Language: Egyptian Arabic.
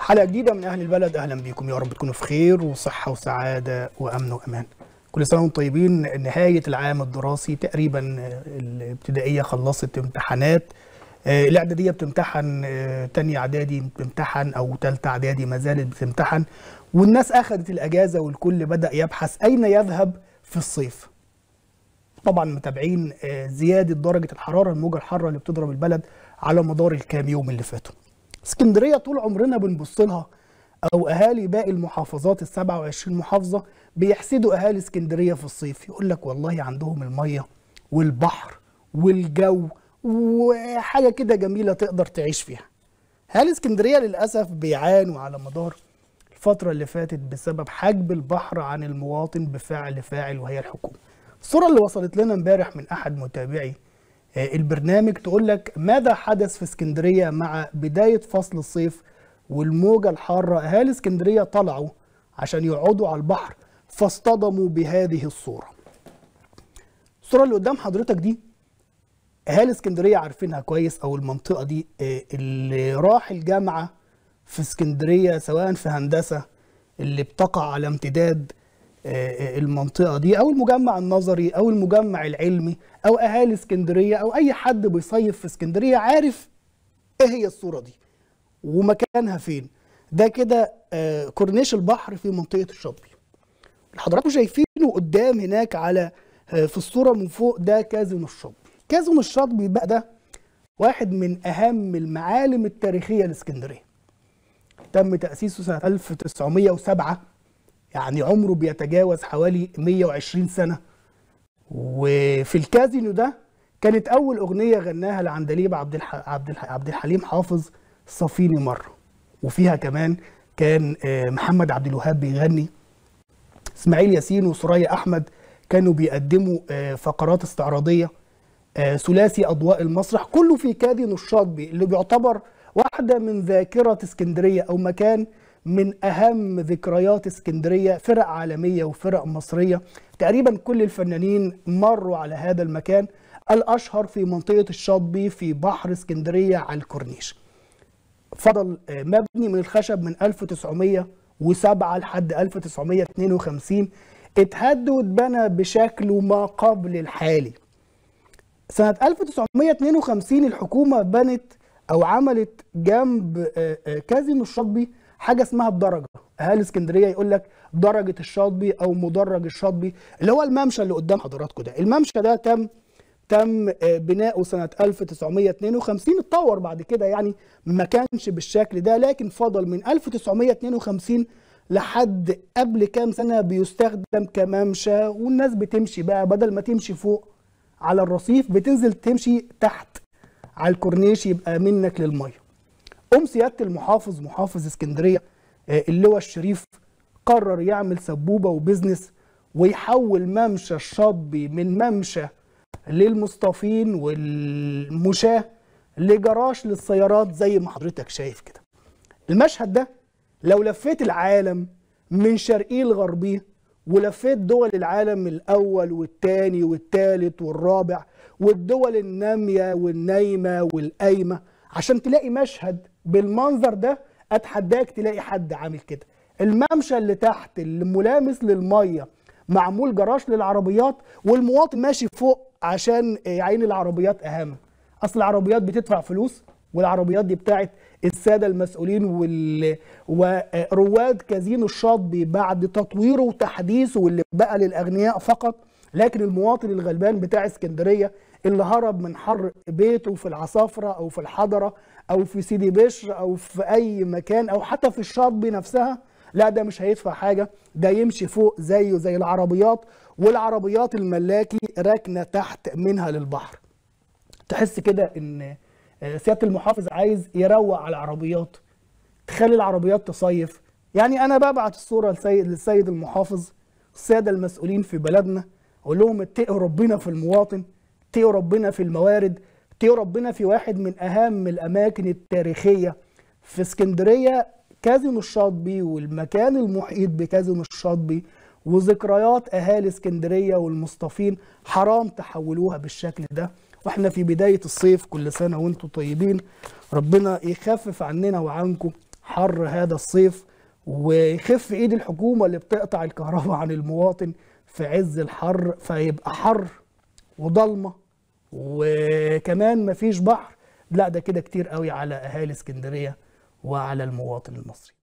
حلقه جديده من اهل البلد اهلا بيكم يا رب تكونوا في خير وصحه وسعاده وامن وامان كل سنه وانتم طيبين نهايه العام الدراسي تقريبا الابتدائيه خلصت امتحانات آه، الاعداديه بتمتحن آه، تانية اعدادي بتمتحن او تالتة اعدادي ما زالت بتمتحن والناس اخذت الاجازه والكل بدا يبحث اين يذهب في الصيف طبعا متابعين آه، زياده درجه الحراره الموجه الحاره اللي بتضرب البلد على مدار الكام يوم اللي فاتوا اسكندريه طول عمرنا بنبص لها او اهالي باقي المحافظات ال 27 محافظه بيحسدوا اهالي اسكندريه في الصيف يقول لك والله عندهم الميه والبحر والجو وحاجه كده جميله تقدر تعيش فيها اهالي اسكندريه للاسف بيعانوا على مدار الفتره اللي فاتت بسبب حجب البحر عن المواطن بفعل فاعل وهي الحكومه الصوره اللي وصلت لنا امبارح من احد متابعي آه، البرنامج تقول لك ماذا حدث في اسكندريه مع بدايه فصل الصيف والموجه الحاره اهالي اسكندريه طلعوا عشان يقعدوا على البحر فاصطدموا بهذه الصوره الصوره اللي قدام حضرتك دي اهالي اسكندريه عارفينها كويس او المنطقه دي آه، اللي راح الجامعه في اسكندريه سواء في هندسه اللي بتقع على امتداد آه، المنطقه دي او المجمع النظري او المجمع العلمي او اهالي اسكندريه او اي حد بيصيف في اسكندريه عارف ايه هي الصوره دي ومكانها فين ده كده آه، كورنيش البحر في منطقه الشاطبي اللي حضراتكم شايفينه قدام هناك على آه، في الصوره من فوق ده كازينو الشاطبي كازينو الشاطبي بقى ده واحد من اهم المعالم التاريخيه لاسكندريه تم تاسيسه سنه 1907 يعني عمره بيتجاوز حوالي 120 سنه وفي الكازينو ده كانت اول اغنيه غناها العندليب عبد الح... عبد الح... عبد الحليم حافظ صفيني مره وفيها كمان كان آه، محمد عبد الوهاب بيغني اسماعيل ياسين وسوريا احمد كانوا بيقدموا آه، فقرات استعراضيه آه، ثلاثي اضواء المسرح كله في كازينو الشاطبي اللي بيعتبر واحده من ذاكره اسكندريه او مكان من اهم ذكريات اسكندريه فرق عالميه وفرق مصريه تقريبا كل الفنانين مروا على هذا المكان الاشهر في منطقه الشاطبي في بحر اسكندريه على الكورنيش فضل آه، مبني من الخشب من 1907 لحد 1952 اتهد واتبنى بشكله ما قبل الحالي سنة 1952 الحكومة بنت أو عملت جنب آه، آه، كازينو الشاطبي حاجة اسمها الدرجة أهالي اسكندرية يقول لك درجة الشاطبي أو مدرج الشاطبي اللي هو الممشى اللي قدام حضراتكم ده الممشى ده تم تم آه، بناؤه سنة 1952 اتطور بعد كده يعني ما كانش بالشكل ده لكن فضل من 1952 لحد قبل كام سنة بيستخدم كممشى والناس بتمشي بقى بدل ما تمشي فوق على الرصيف بتنزل تمشي تحت على الكورنيش يبقى منك للميه ام سياده المحافظ محافظ اسكندريه آه، اللواء الشريف قرر يعمل سبوبه وبزنس ويحول ممشى الشاطبي من ممشى للمصطفين والمشاة لجراج للسيارات زي ما حضرتك شايف كده المشهد ده لو لفيت العالم من شرقيه لغربيه ولفيت دول العالم الاول والثاني والثالث والرابع والدول الناميه والنايمه والقايمه عشان تلاقي مشهد بالمنظر ده اتحداك تلاقي حد عامل كده الممشى اللي تحت اللي ملامس للميه معمول جراج للعربيات والمواطن ماشي فوق عشان يعين العربيات اهم اصل العربيات بتدفع فلوس والعربيات دي بتاعت الساده المسؤولين وال... ورواد كازينو الشاطبي بعد تطويره وتحديثه واللي بقى للاغنياء فقط لكن المواطن الغلبان بتاع اسكندريه اللي هرب من حر بيته في العصافره او في الحضره او في سيدي بشر او في اي مكان او حتى في الشاطبي نفسها لا ده مش هيدفع حاجه ده يمشي فوق زيه زي العربيات والعربيات الملاكي راكنه تحت منها للبحر تحس كده ان آه، سياده المحافظ عايز يروق على العربيات تخلي العربيات تصيف يعني انا ببعت الصوره للسيد, للسيد المحافظ الساده المسؤولين في بلدنا اقول لهم اتقوا ربنا في المواطن اتقوا ربنا في الموارد اتقوا ربنا في واحد من اهم الاماكن التاريخيه في اسكندريه كازينو الشاطبي والمكان المحيط بكازينو الشاطبي وذكريات اهالي اسكندريه والمصطفين حرام تحولوها بالشكل ده واحنا في بدايه الصيف كل سنه وانتم طيبين ربنا يخفف عننا وعنكم حر هذا الصيف ويخف ايد الحكومه اللي بتقطع الكهرباء عن المواطن في عز الحر فيبقى حر وضلمه وكمان مفيش بحر لا ده كده كتير قوي على اهالي اسكندريه وعلى المواطن المصري